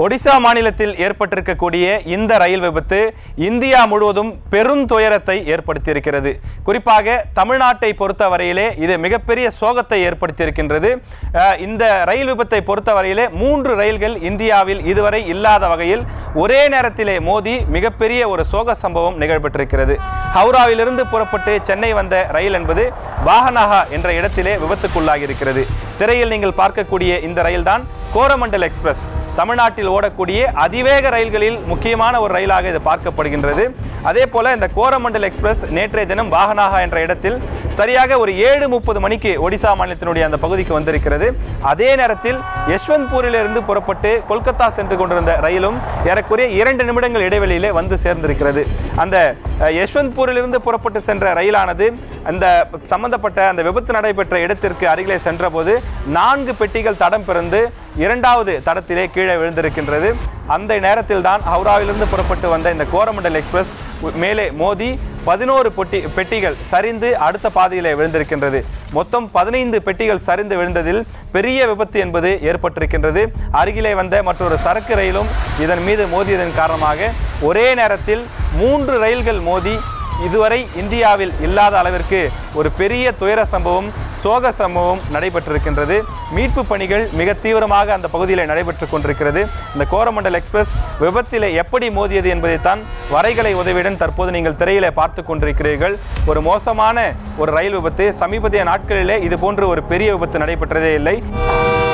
ஒடிசா மாநிலத்தில் ஏற்பட்டிருக்கக்கூடிய இந்த ரயில் விபத்து இந்தியா முழுவதும் பெரும் துயரத்தை ஏற்படுத்தியிருக்கிறது குறிப்பாக தமிழ்நாட்டை பொறுத்தவரையிலே இது மிகப்பெரிய சோகத்தை ஏற்படுத்தியிருக்கின்றது அஹ், இந்த ரயில் விபத்தை பொறுத்தவரையிலே மூன்று ரயில்கள் இந்தியாவில் இதுவரை இல்லாத வகையில் ஒரே நேரத்திலே மோதி மிகப்பெரிய ஒரு சோக சம்பவம் நிகழ்பெற்றிருக்கிறது ஹவுராவிலிருந்து புறப்பட்டு சென்னை வந்த ரயில் என்பது வாகனாகா என்ற இடத்திலே விபத்துக்குள்ளாகி இருக்கிறது திரையில் நீங்கள் பார்க்கக்கூடிய இந்த ரயில்தான் கோரமண்டல் எக்ஸ்பிரஸ் தமிழ்நாட்டில் ஓடக்கூடிய அதிவேக ரயில்களில் முக்கியமான ஒரு ரயிலாக இது பார்க்கப்படுகின்றது அதே போல இந்த கோரமண்டல் எக்ஸ்பிரஸ் நேற்றைய தினம் வாகனாகா என்ற இடத்தில் சரியாக ஒரு ஏழு முப்பது மணிக்கு ஒடிசா மாநிலத்தினுடைய அந்த பகுதிக்கு வந்திருக்கிறது அதே நேரத்தில் யஷ்வந்த்பூரிலிருந்து புறப்பட்டு கொல்கத்தா சென்று கொண்டிருந்த ரயிலும் ஏறக்குறைய இரண்டு நிமிடங்கள் இடைவெளியிலே வந்து சேர்ந்திருக்கிறது அந்த அஹ், யஷ்வந்த்பூரிலிருந்து புறப்பட்டு சென்ற ரயிலானது அந்த சம்பந்தப்பட்ட அந்த விபத்து நடைபெற்ற இடத்திற்கு அருகிலே சென்றபோது நான்கு பெட்டிகள் தடம் பிறந்து இரண்டாவது தடத்திலே கீழே விழுந்திருக்கின்றது அந்த நேரத்தில் தான் ஹவுராவிலிருந்து புறப்பட்டு வந்த இந்த கோரமண்டல் எக்ஸ்பிரஸ் மேலே மோதி பதினோரு பொட்டி பெட்டிகள் சரிந்து அடுத்த பாதையிலே விழுந்திருக்கின்றது மொத்தம் பதினைந்து பெட்டிகள் சரிந்து விழுந்ததில் பெரிய விபத்து என்பது ஏற்பட்டிருக்கின்றது அருகிலே வந்த மற்றொரு சரக்கு ரயிலும் இதன் மீது மோதியதன் காரணமாக ஒரே நேரத்தில் மூன்று ரயில்கள் மோதி இதுவரை இந்தியாவில் இல்லாத அளவிற்கு ஒரு பெரிய துயர சம்பவம் சோக சம்பவம் நடைபெற்றிருக்கின்றது மீட்பு பணிகள் மிக தீவிரமாக அந்த பகுதியில் நடைபெற்று கொண்டிருக்கிறது இந்த கோரமண்டல் எக்ஸ்பிரஸ் விபத்திலே எப்படி மோதியது என்பதைத்தான் வரைகலை உதவியுடன் தற்போது நீங்கள் திரையிலே பார்த்து கொண்டிருக்கிறீர்கள் ஒரு மோசமான ஒரு ரயில் விபத்து சமீபத்திய நாட்களிலே இது போன்று ஒரு பெரிய விபத்து நடைபெற்றதே இல்லை